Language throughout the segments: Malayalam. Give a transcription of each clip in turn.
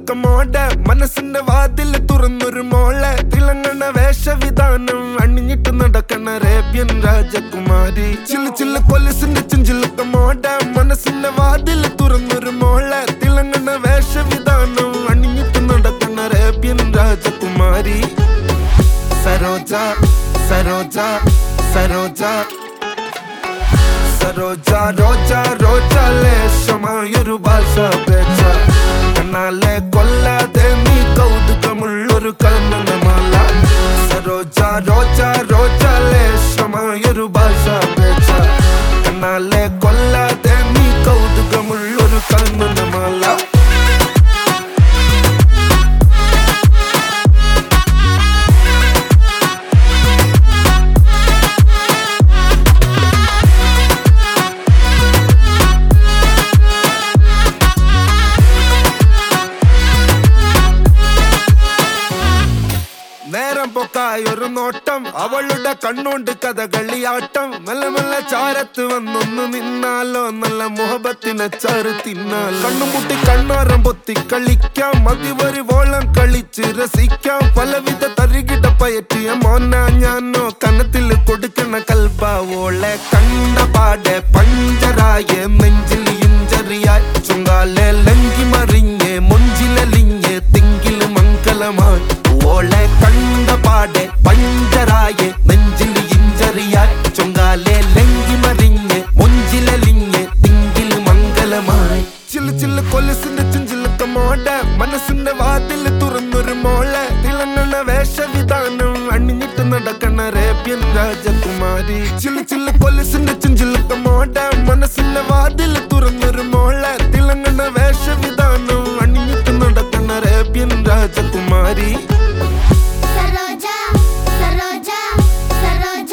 ചിഞ്ചിലുക്കമോടെ മനസ്സിന്റെ വാതിൽ തുറന്നൊരു മോളെ തിളങ്ങണ വേഷവിധാനം അണിഞ്ഞിട്ട് നടക്കണ അറേബ്യൻ രാജകുമാരി ചില്ലു ചില്ലു കൊലസിന്റെ ചിഞ്ചിലുക്കമോടെ മനസ്സിന്റെ വാതിൽ തുറന്നൊരു മോളെ തിളങ്ങണ വേഷവിധാനം അണിഞ്ഞിട്ട് നടക്കണ അറേബ്യൻ രാജകുമാരി സരോജ സരോജ സരോജ സരോജ രോജ രോജ ലേശമായൊരു ഭാഷ പേച്ച കണ്ണാലെ കൊല്ലാതെ നീ കൗതുകമുള്ളൊരു കൽമനമാല സരോജ രോജ രോജ ലേശമായൊരു ഭാഷ പേച്ച കണ്ണാലെ കൊല്ലാതെ നീ കൗതുകമുള്ളൊരു കൽമനമാല നേരം പൊക്കായ ഒരു നോട്ടം അവളുടെ കണ്ണുകൊണ്ട് കഥകളിയാട്ടം മെല്ലെ മെല്ലെ ചാരത്ത് വന്നൊന്ന് നിന്നാലോ നല്ല മുഹബത്തിനെ ചാറ് തിന്നാൽ കണ്ണുമുട്ടി കണ്ണോരം പൊത്തി കളിക്കാം മതിവരി വോളം കളിച്ച് രസിക്കാം പലവിധ തരികിട പയറ്റിയ മോന ഞാനോ കനത്തിൽ കൊടുക്കണ കൽബാവോളെ കണ്ട പാടെ പഞ്ചരായ നെഞ്ചിൽ ഇഞ്ചറിയായി ചുങ്കാലെ ലങ്കി മറിഞ്ഞ് മൊഞ്ചിലലിഞ്ഞ് തിങ്കിൽ മംഗളമായി ഓളെ കണ്ട പാടെ പഞ്ചരായ നെഞ്ചിൽ ഇഞ്ചറിയായി ചുങ്കാലെ ലങ്കി മറിഞ്ഞ് മൊഞ്ചിലലിഞ്ഞ് തിങ്കിൽ മംഗളമായി ചില്ലു ചില്ലു കൊലസിന്റെ ചിഞ്ചിലൊക്കെ മോടെ മനസ്സിന്റെ വാതിൽ തുറന്നൊരു മോളെ തിളങ്ങണ വേഷവിധാനം അണിഞ്ഞിട്ട് നടക്കണ അറേബ്യൻ രാജകുമാരി ചില്ലു ചില്ലു കൊലസിന്റെ ചിഞ്ചിലൊക്കെ മോടെ മനസ്സിന്റെ വാതിൽ തുറന്നൊരു മോളെ തിളങ്ങണ വേഷവിധാനം അണിഞ്ഞിട്ട് നടക്കണ അറേബ്യൻ രാജകുമാരി സരോജ സരോജ സരോജ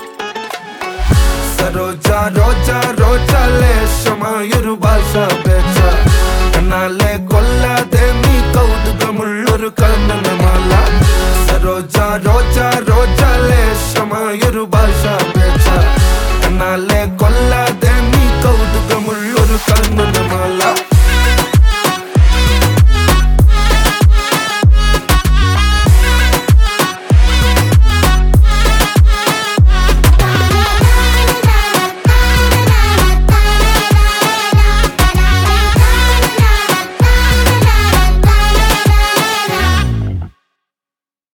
സരോജ രോജ രോജ ലേശമായൊരു ഭാഷ പേച്ച കണ്ണാലെ കൊല്ലാതെ നീ കൗതുകമുള്ളൊരു കണ്ണനമാല സരോജ രോജ രോജ ലേശമായൊരു ഭാഷ